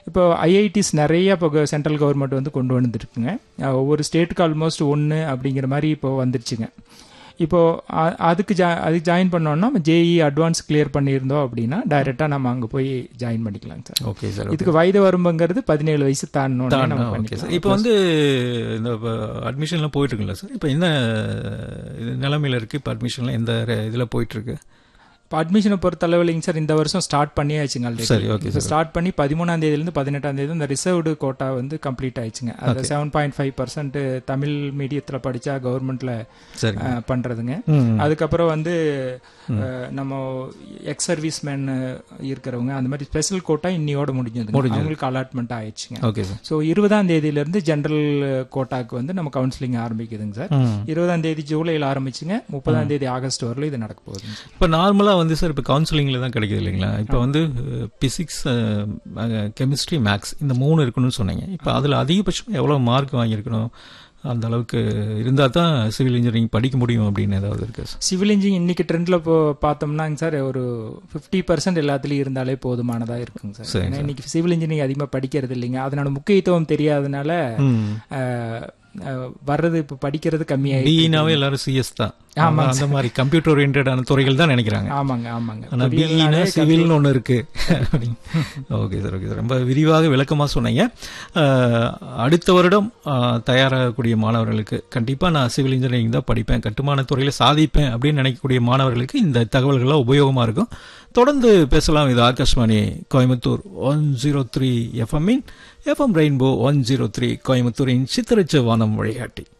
இப்போ ஐஐடிஸ் நிறைய இப்போ சென்ட்ரல் கவர்மெண்ட் வந்து கொண்டு வந்துருக்குங்க அஹ் ஒவ்வொரு ஸ்டேட்டுக்கு ஆல்மோஸ்ட் ஒன்று அப்படிங்கிற மாதிரி இப்போ வந்துருச்சுங்க இப்போ அ- அதுக்கு ஜா அதுக்கு ஜாயின் பண்ணோம்னா ஜேஇ அட்வான்ஸ் கிளியர் பண்ணியிருந்தோம் அப்படின்னா டைரெக்டாக நம்ம அங்கே போய் ஜாயின் பண்ணிக்கலாங்க சார் ஓகே சார் இதுக்கு வயது வரம்புங்கிறது பதினேழு வயசு தாண்டோன்னு நம்ம ஓகே சார் பண்ணிக்கலாம் இப்போ வந்து இந்த அட்மிஷன்லாம் போயிட்டு இருக்குல்ல சார் இப்போ என்ன இது நிலைமையில இருக்கு இப்போ அட்மிஷன்லாம் எந்த இதில் போயிட்டு இருக்கு இப்போ அட்மிஷனை பொறுத்த அளவுலைங்க சார் இந்த வருஷம் ஸ்டார்ட் பண்ணியாச்சுங்க ஆல்ரெடி சரி, okay, இப்போ ஸ்டார்ட் பண்ணி பதிமூணாம் தேதியிலேருந்து பதினெட்டாம் தேதி இந்த ரிசர்வ்டு கோட்டா வந்து கம்ப்ளீட் ஆயிடுச்சுங்க அது seven point five percent Tamil மீடியத்தில் படித்தா கவர்மெண்ட்ல சரி பண்ணுறதுங்க ம் அதுக்கப்புறம் வந்து அஹ், நம்ம எக்ஸ் சர்வீஸ் மேன் இருக்கிறவங்க அந்த மாதிரி ஸ்பெஷல் கோட்டா இன்னியோட முடிஞ்சது அவங்களுக்கு அலாட்மெண்ட் ஆயிடுச்சுங்க ஓகே சார் ஸோ இருபதாம் தேதியிலேருந்து ஜென்ரல் கோட்டாக்கு வந்து நம்ம கவுன்சிலிங் ஆரம்பிக்குதுங்க சார் ம் இருபதாம் தேதி ஜூலையில் ஆரம்பிச்சுங்க முப்பதாம் தேதி ஆகஸ்ட் வரலும் இது நடக்க போகுதுங்க சார் இப்போ நார்மலாக வந்து சார் இப்போ கவுன்சிலிங்கில் தான் கிடைக்குது இல்லைங்களா இப்போ வந்து பிசிக்ஸ் கெமிஸ்ட்ரி மேக்ஸ் இந்த மூணு இருக்கணும்னு சொன்னீங்க இப்போ அதில் அதிகபட்சம் எவ்வளோ மார்க் வாங்கியிருக்கணும் அந்த அளவுக்கு இருந்தால் தான் சிவில் இன்ஜினியரிங் படிக்க முடியும் அப்படின்னு ஏதாவது இருக்கு சார் சிவில் இன்ஜினியரிங் இன்னைக்கு ட்ரெண்ட்ல இப்போ பார்த்தோம்னாங்க சார் ஒரு ஃபிஃப்டி பர்சன்ட் எல்லாத்துலயும் இருந்தாலே போதுமானதா இருக்குங்க சார் சரி, ஏன்னா இன்னைக்கு சிவில் இன்ஜினியரிங் அதிகமா படிக்கிறது இல்லைங்க அதனோட முக்கியத்துவம் தெரியாதனால ம் அஹ், அஹ், வர்றது இப்போ படிக்கிறது கம்மியாயிடுச்சு பிஇனாவே எல்லாரும் சிஎஸ் தான் அந்த மாதிரி கம்ப்யூட்டர் ஓரியன்டான துறைகள் தான் நினைக்கிறாங்க ஆமாங்க ஆமாங்க ஆனா பிஇனா சிவில்னு ஒன்று இருக்கு ஓகே சார் ஓகே சார் ரொம்ப விரிவாக விளக்கமாக சொன்னீங்க அஹ், அடுத்த வருடம் அஹ், தயாராகக்கூடிய மாணவர்களுக்கு கண்டிப்பாக நான் சிவில் இன்ஜினியரிங் தான் படிப்பேன் கட்டுமான துறையில் சாதிப்பேன் அப்படின்னு நினைக்கக்கூடிய மாணவர்களுக்கு இந்த தகவல்கள்லாம் உபயோகமாக இருக்கும் தொடர்ந்து பேசலாம் இது Akashvani Coimbatore one zero three எஃப்எம்மின் FM rainbow one zero three கோயம்புத்தூரின் சித்திரச்ச வானம் வழிகாட்டி